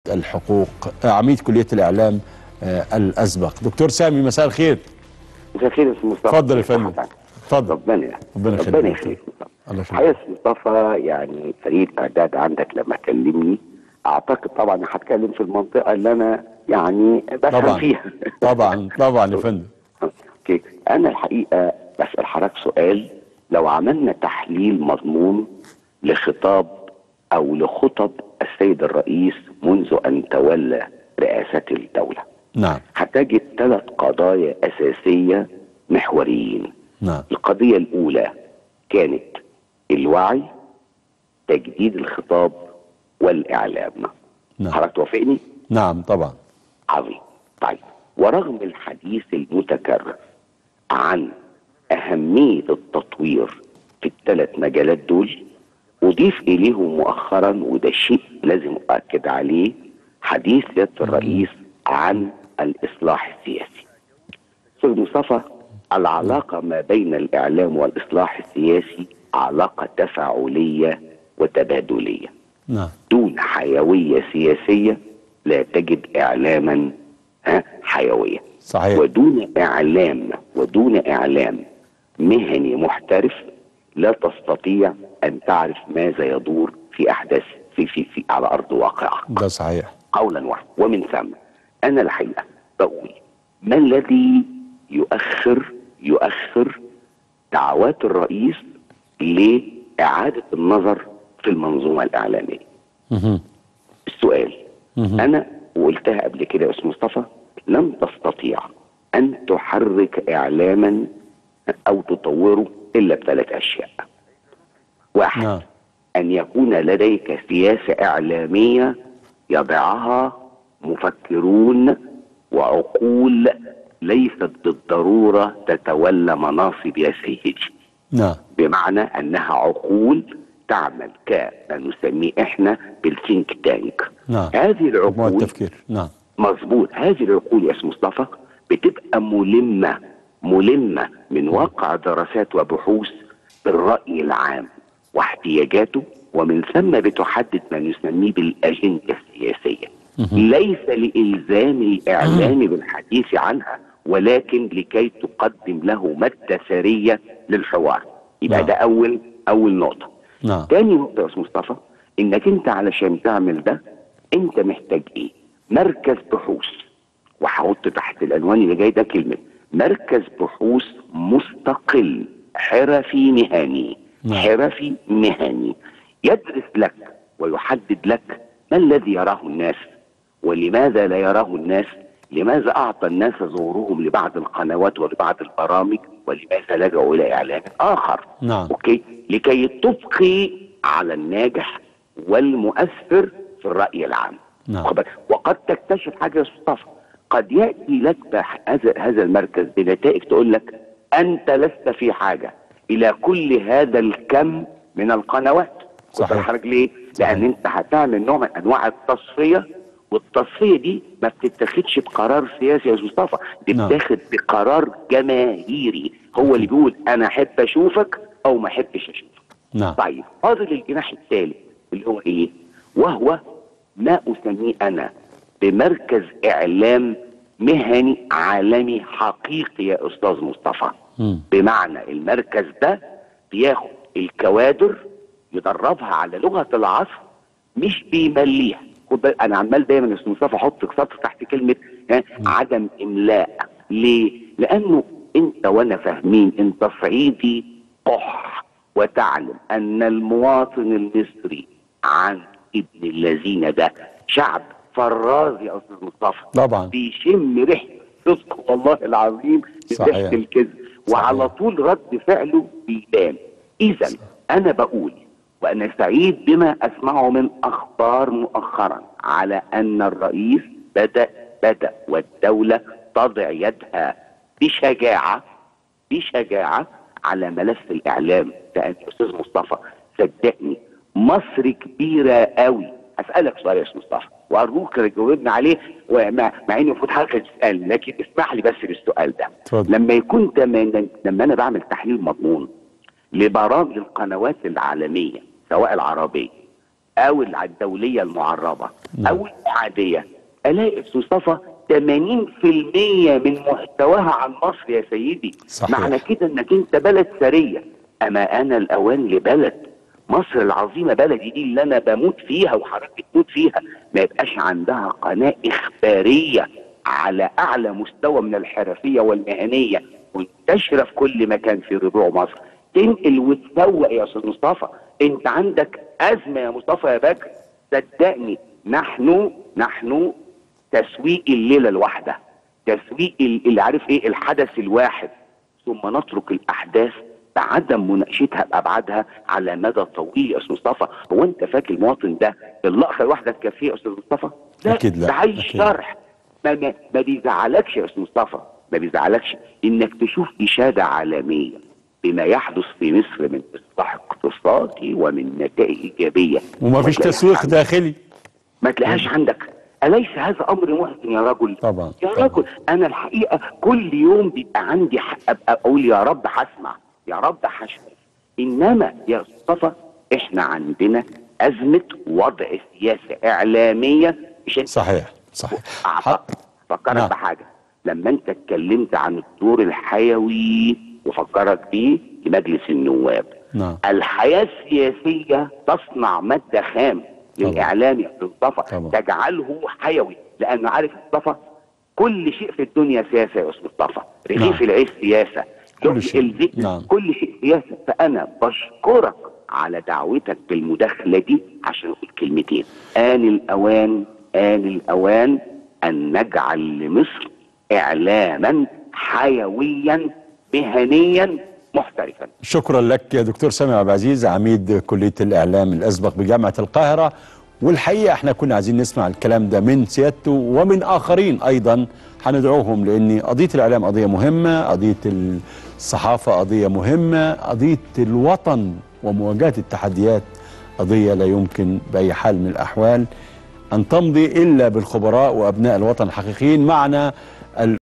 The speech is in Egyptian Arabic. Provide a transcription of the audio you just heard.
الحقوق آه، عميد كليه الاعلام آه، الاسبق دكتور سامي مساء الخير مساء الخير يا استاذ مصطفى اتفضل يا فندم اتفضل ربنا ربنا يخليك. ربنا يخليك مصطفى الله يخليك. الحقيقه يا استاذ مصطفى يعني فريق اعداد عندك لما كلمني اعتقد طبعا هتكلم في المنطقه اللي انا يعني بفهم طبعا فيها طبعا طبعا يا فندم اوكي انا الحقيقه بسال حضرتك سؤال لو عملنا تحليل مضمون لخطاب او لخطب السيد الرئيس منذ ان تولى رئاسه الدوله نعم هتجد ثلاث قضايا اساسيه محوريين نعم القضيه الاولى كانت الوعي تجديد الخطاب والاعلام نعم. حضرتك توافقني نعم طبعا عظيم طيب ورغم الحديث المتكرر عن أهمية التطوير في الثلاث مجالات دول أضيف إليهم مؤخرا وده شيء لازم أؤكد عليه حديث سيادة الرئيس عن الإصلاح السياسي أستاذ مصطفى العلاقة ما بين الإعلام والإصلاح السياسي علاقة تفاعلية وتبادلية نعم دون حيوية سياسية لا تجد إعلاما ها، حيوية صحيح ودون إعلام ودون إعلام مهني محترف لا تستطيع أن تعرف ماذا يدور في أحداث في في في على أرض واقعة ده صحيح قولا واحدا ومن ثم أنا الحقيقة بقول ما الذي يؤخر يؤخر دعوات الرئيس لإعادة النظر في المنظومة الإعلامية مهم. السؤال مهم. انا وقلتها قبل كده يا استاذ مصطفى لن تستطيع ان تحرك اعلاما او تطوره الا بثلاث اشياء واحد نعم ان يكون لديك سياسه اعلاميه يضعها مفكرون وعقول ليست بالضروره تتولى مناصب يا سيدي نعم بمعنى انها عقول تعمل كما نسميه احنا بالثينك تانك نعم هذه مجموعة العقول التفكير نعم مظبوط هذه العقول يا استاذ مصطفى بتبقى ملمه ملمه من واقع دراسات وبحوث بالراي العام واحتياجاته ومن ثم بتحدد ما نسميه بالاجنده السياسيه ليس لالزام الاعلام بالحديث عنها ولكن لكي تقدم له ماده ثريه للحوار يبقى نعم. ده اول اول نقطه نعم تاني نقطة يا أستاذ مصطفى إنك أنت علشان تعمل ده أنت محتاج إيه؟ مركز بحوث وهحط تحت العنوان اللي جاي ده كلمة مركز بحوث مستقل حرفي مهني نعم. حرفي مهني يدرس لك ويحدد لك ما الذي يراه الناس ولماذا لا يراه الناس لماذا أعطى الناس ظهورهم لبعض القنوات ولبعض البرامج ولماذا لجأوا إلى إعلام آخر نعم. أوكي لكي تبقي على الناجح والمؤثر في الرأي العام نعم. واخد بالك؟ وقد تكتشف حاجة يا أستاذ مصطفى قد يأتي لك بح- هذا هذا المركز بنتائج تقول لك أنت لست في حاجة إلى كل هذا الكم من القنوات خد صحيح. بالك حضرتك ليه؟ صحيح. لأن أنت هتعمل نوع من أنواع التصفية والتصفية دي ما بتتاخدش بقرار سياسي يا أستاذ مصطفى دي نعم. بتاخد بقرار جماهيري هو اللي بيقول أنا أحب أشوفك أو ما أحبش أشوفك نعم طيب فاضل الجناح الثالث اللي هو ايه؟ وهو ما اسميه انا بمركز اعلام مهني عالمي حقيقي يا استاذ مصطفى مم. بمعنى المركز ده بياخد الكوادر يدربها على لغه العصر مش بيمليها خد بالك انا عمال دايما يا استاذ مصطفى احط سطر تحت كلمه ها عدم املاء ليه؟ لانه انت وانا فاهمين انت صعيدي قح وتعلم ان المواطن المصري عن ابن الذين ده شعب فراز يا استاذ مصطفى طبعا بيشم ريحه صدق والله العظيم صحيح. ريحه الكذب وعلى طول رد فعله بيبان اذا انا بقول وانا سعيد بما اسمعه من اخبار مؤخرا على ان الرئيس بدا بدا والدوله تضع يدها بشجاعه بشجاعه على ملف الاعلام لان يا استاذ مصطفى صدقني مصر كبيره قوي اسالك سؤال يا استاذ مصطفى وارجوك تجاوبني عليه ومع مع اني المفروض حضرتك تسالني لكن اسمح لي بس بالسؤال ده اتفضل. لما يكون تمام لما انا بعمل تحليل مضمون لبرامج القنوات العالميه سواء العربيه او الدوليه المعربه او العاديه الاقي في مصطفى 80% من محتواها عن مصر يا سيدي صحيح. معنى كده انك انت بلد ثريه اما انا الاوان لبلد مصر العظيمه بلدي دي اللي انا بموت فيها وحضرتك بتموت فيها ما يبقاش عندها قناه اخباريه على اعلى مستوى من الحرفيه والمهنيه منتشره في كل مكان في ربوع مصر تنقل وتسوق يا استاذ مصطفى انت عندك ازمه يا مصطفى يا بكر صدقني نحن نحن تسويق الليله الواحده تسويق ال- اللي عارف ايه الحدث الواحد ثم نترك الاحداث بعدم مناقشتها بابعادها على مدى طويل يا استاذ مصطفى هو انت فاكر المواطن ده اللقطه الواحده تكفيه يا استاذ مصطفى لا أكيد لا، ده عايز أكيد. شرح ما, ما, ما بيزعلكش يا استاذ مصطفى ما بيزعلكش انك تشوف اشاده عالميه بما يحدث في مصر من اصلاح اقتصادي ومن نتائج ايجابيه وما فيش تلاقيهاش تسويق عندك. داخلي ما تلاقيهاش عندك أليس هذا أمر محزن يا رجل؟ طبعا، يا طبعا. رجل أنا الحقيقة كل يوم بيبقى عندي حق أبقى أقول يا رب هسمع يا رب هشوف إنما يا مصطفى إحنا عندنا أزمة وضع سياسة إعلامية مش أنت صحيح صحيح أعتقد فكرك نعم. بحاجة لما أنت اتكلمت عن الدور الحيوي وفكرك بيه لمجلس النواب نعم. الحياة السياسية تصنع مادة خام طبعا. للإعلام يا أستاذ مصطفى طبعا. تجعله حيوي لأنه عارف مصطفى كل شيء في الدنيا سياسة يا أستاذ مصطفى رغيف نعم. العيش سياسة كل لقمة شيء. الزيت نعم. كل شيء سياسة فأنا بشكرك على دعوتك بالمداخلة دي عشان أقول كلمتين آن الأوان آن الأوان أن نجعل لمصر إعلاما حيويا مهنيا محترفا شكرا لك يا دكتور سامي عبد العزيز عميد كليه الاعلام الاسبق بجامعه القاهره والحقيقه احنا كنا عايزين نسمع الكلام ده من سيادته ومن اخرين ايضا هندعوهم لان قضيه الاعلام قضيه مهمه قضيه الصحافه قضيه مهمه قضيه الوطن ومواجهه التحديات قضيه لا يمكن باي حال من الاحوال ان تمضي الا بالخبراء وابناء الوطن الحقيقيين معنا